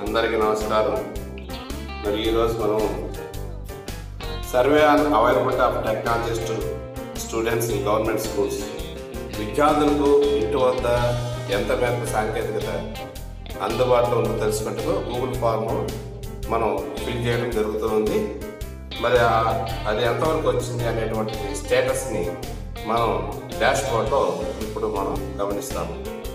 అందరికీ నమస్కారం మరి ఈరోజు మనం survey on availability of technologist students in government schools విద్యార్థులకు ఇంటి వద్ద ఎంత మేరకు సాంకేతికత అందుబాటులో ఉందో తెలుసుకుంటూ గూగుల్ ఫామ్ మనం ఫిల్ చేయడం జరుగుతుంది మరి ఆ- అది ఎంతవరకు వచ్చింది అనేటువంటి స్టేటస్ని మనం డాష్ బోర్డ్లో ఇప్పుడు మనం గమనిస్తాము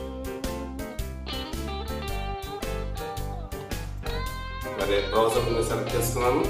మరి బ్రౌజర్ని సెలెక్ట్ చేసుకున్నాను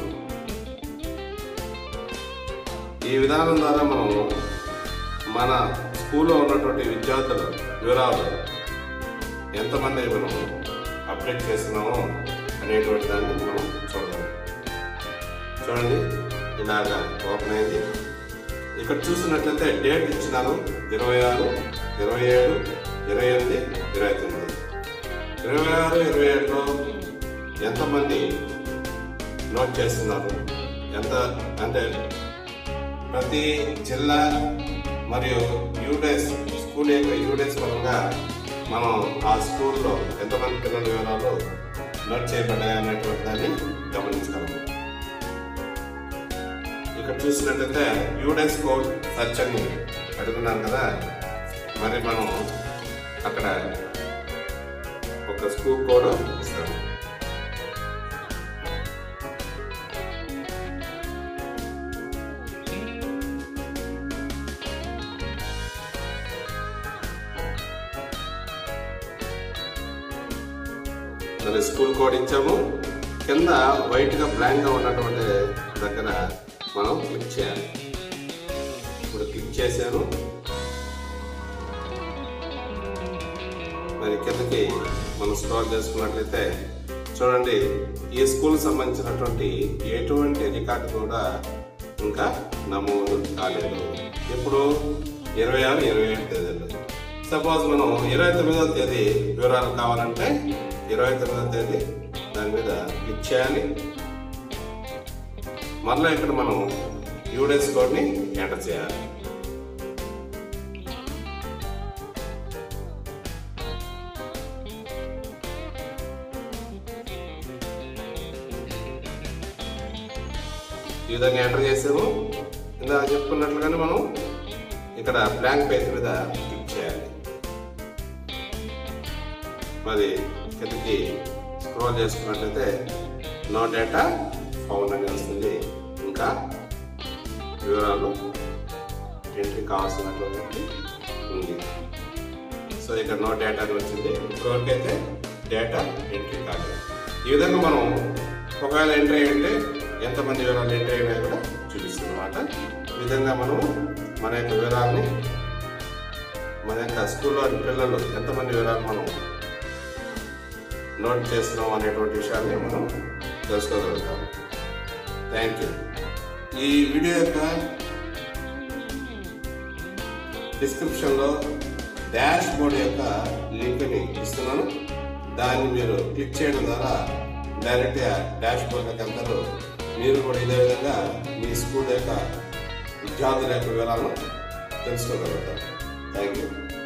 ఈ విధానం ద్వారా మనం మన స్కూల్లో ఉన్నటువంటి విద్యార్థుల వివరాలు ఎంతమంది మనం అప్డేట్ చేస్తున్నామో అనేటువంటి దాన్ని మనం చూడగలం చూడండి ఇలాగా ఓపెన్ అయింది ఇక్కడ చూసినట్లయితే డేట్ ఇచ్చినారు ఇరవై ఆరు ఇరవై ఏడు ఇరవై ఎనిమిది ఇరవై తొమ్మిది ఇరవై ఆరు ఇరవై ఏడులో ఎంతమంది నోట్ చేస్తున్నారు ఎంత అంటే ప్రతి జిల్లా మరియు యూడేస్ స్కూల్ యొక్క యూడేస్ పరంగా మనం ఆ స్కూల్లో ఎంతమంది పిల్లల వివరాలు నోట్ చేయబడ్డాయి అనేటువంటి దాన్ని గమనించగలము ఇక్కడ చూసినట్లయితే యూడెస్ కోడ్ సర్చ్ అని అడుగున్నాను కదా మరి మనం అక్కడ ఒక స్కూల్ కోడ్ ఇస్తాము మరి స్కూల్ కోడ్ ఇచ్చాము కింద వైట్గా బ్లాంక్గా ఉన్నటువంటి దగ్గర మనం క్లిక్ చేయాలి ఇప్పుడు క్లిక్ చేశాను మరి కిందకి మనం స్క్రోల్ చేసుకున్నట్లయితే చూడండి ఈ స్కూల్ సంబంధించినటువంటి ఎటువంటి రికార్డు కూడా ఇంకా నమోదు కాలేదు ఇప్పుడు ఇరవై ఆరు ఇరవై ఏడు తేదీలు సపోజ్ మనం ఇరవై తొమ్మిదవ తేదీ వివరాలు కావాలంటే ఇరవై తొమ్మిదవ తేదీ దాని మీద క్లిక్ చేయాలి మరలా ఇక్కడ మనం యూడెస్ కోడ్ని ఎంటర్ చేయాలి ఈ విధంగా ఎంటర్ చేసాము ఇందాక చెప్పుకున్నట్లుగానే మనం ఇక్కడ బ్లాంక్ పేజ్ మీద క్లిక్ చేయాలి మరి కిందకి స్క్రోల్ చేసుకున్నట్లయితే నో డేటా ఫౌండ్ అని వస్తుంది ఇంకా వివరాలు ఎంట్రీ కావాల్సినటువంటి ఉంది సో ఇక్కడ నో డేటా అని వచ్చింది ఇప్పటివరకు అయితే డేటా ఎంట్రీ కాలేదు ఈ విధంగా మనం ఒకవేళ ఎంట్రీ అయ్యింటే ఎంతమంది వివరాలు ఎంట్రీ అయినా కూడా చూపిస్తుంది అనమాట ఈ విధంగా మనము మన యొక్క వివరాలని మన యొక్క స్కూల్లో పిల్లలు ఎంతమంది వివరాలు మనం నోట్ చేస్తున్నాం అనేటువంటి విషయాన్ని మనం తెలుసుకోగలుగుతాం థ్యాంక్ యూ ఈ వీడియో యొక్క డిస్క్రిప్షన్లో డాష్ బోర్డ్ యొక్క లింక్ని ఇస్తున్నాను దాన్ని మీరు క్లిక్ చేయడం ద్వారా డైరెక్ట్గా డాష్ బోర్డ్కి వెళ్తారు మీరు కూడా ఇదే విధంగా మీ స్కూల్ యొక్క విద్యార్థుల యొక్క వివరాలను తెలుసుకోగలుగుతారు థ్యాంక్ యూ